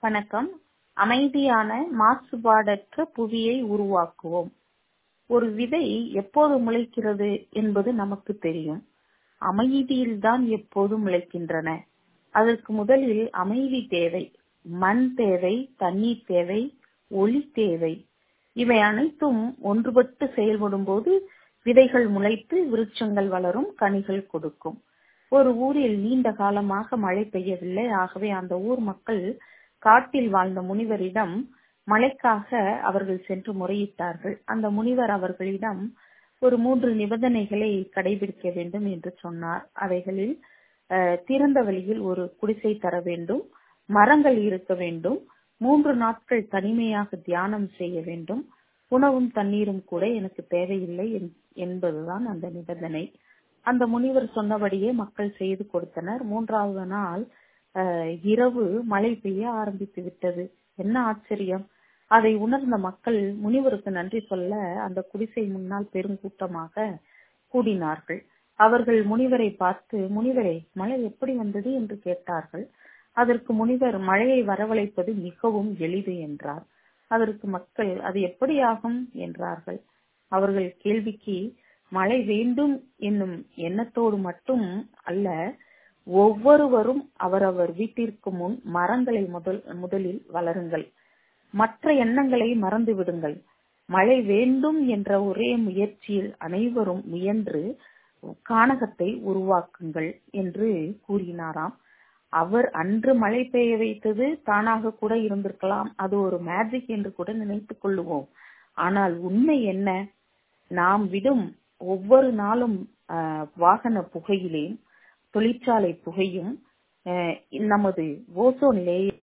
வணக்கம் அமைதியான மாசுபாடற்ற புவியை உருவாக்குவோம் ஒரு விதை எப்போது முளைக்கிறது என்பது நமக்கு தெரியும் அமைதியில்தான் எப்போதும் முளைக்கின்றன அதற்கு முதலில் அமைதி தேவை மண் தேவை தண்ணீர் தேவை ஒளி தேவை இவை அனைத்தும் ஒன்றுபட்டு செயல்படும் போது விதைகள் முளைத்து விருட்சங்கள் வளரும் கனிகள் கொடுக்கும் ஒரு ஊரில் நீண்ட காலமாக மழை பெய்யவில்லை ஆகவே அந்த ஊர் மக்கள் காட்டில் வாழ்ந்த முனிவரிடம் மழைக்காக அவர்கள் சென்று முறையிட்டார்கள் அந்த முனிவர் அவர்களிடம் ஒரு மூன்று நிபந்தனைகளை கடைபிடிக்க வேண்டும் என்று சொன்னார் அவைகளில் திறந்த வழியில் ஒரு குடிசை தர வேண்டும் மரங்கள் இருக்க வேண்டும் மூன்று நாட்கள் தனிமையாக தியானம் செய்ய வேண்டும் உணவும் தண்ணீரும் கூட எனக்கு தேவையில்லை என்பதுதான் அந்த நிபந்தனை அந்த முனிவர் சொன்னபடியே மக்கள் செய்து கொடுத்தனர் மூன்றாவது நாள் இரவு மழை பெய்ய ஆரம்பித்து விட்டது என்ன ஆச்சரியம் அதை உணர்ந்த மக்கள் முனிவருக்கு நன்றி சொல்ல அந்த குடிசை முன்னால் பெருங்கூட்டமாக கூடினார்கள் அவர்கள் முனிவரை பார்த்து முனிவரே மழை எப்படி வந்தது என்று கேட்டார்கள் அதற்கு முனிவர் மழையை வரவழைப்பது மிகவும் எளிது என்றார் அதற்கு மக்கள் அது எப்படி ஆகும் என்றார்கள் அவர்கள் கேள்விக்கு மழை வேண்டும் என்னும் எண்ணத்தோடு மட்டும் அல்ல ஒவ்வொருவரும் அவரவர் வீட்டிற்கு முன் மரங்களை முதல் முதலில் வளருங்கள் மற்ற எண்ணங்களை மறந்து விடுங்கள் மழை வேண்டும் என்ற ஒரே முயற்சியில் அனைவரும் முயன்று கானகத்தை உருவாக்குங்கள் என்று கூறினாராம் அவர் அன்று மழை பெய்ய வைத்தது தானாக கூட இருந்திருக்கலாம் அது ஒரு மேஜிக் என்று கூட நினைத்துக் கொள்ளுவோம் ஆனால் உண்மை என்ன நாம் விடும் ஒவ்வொரு நாளும் வாகன புகையிலே தொழிற்சாலை புகையும் நமது ஓசோன் லேயர்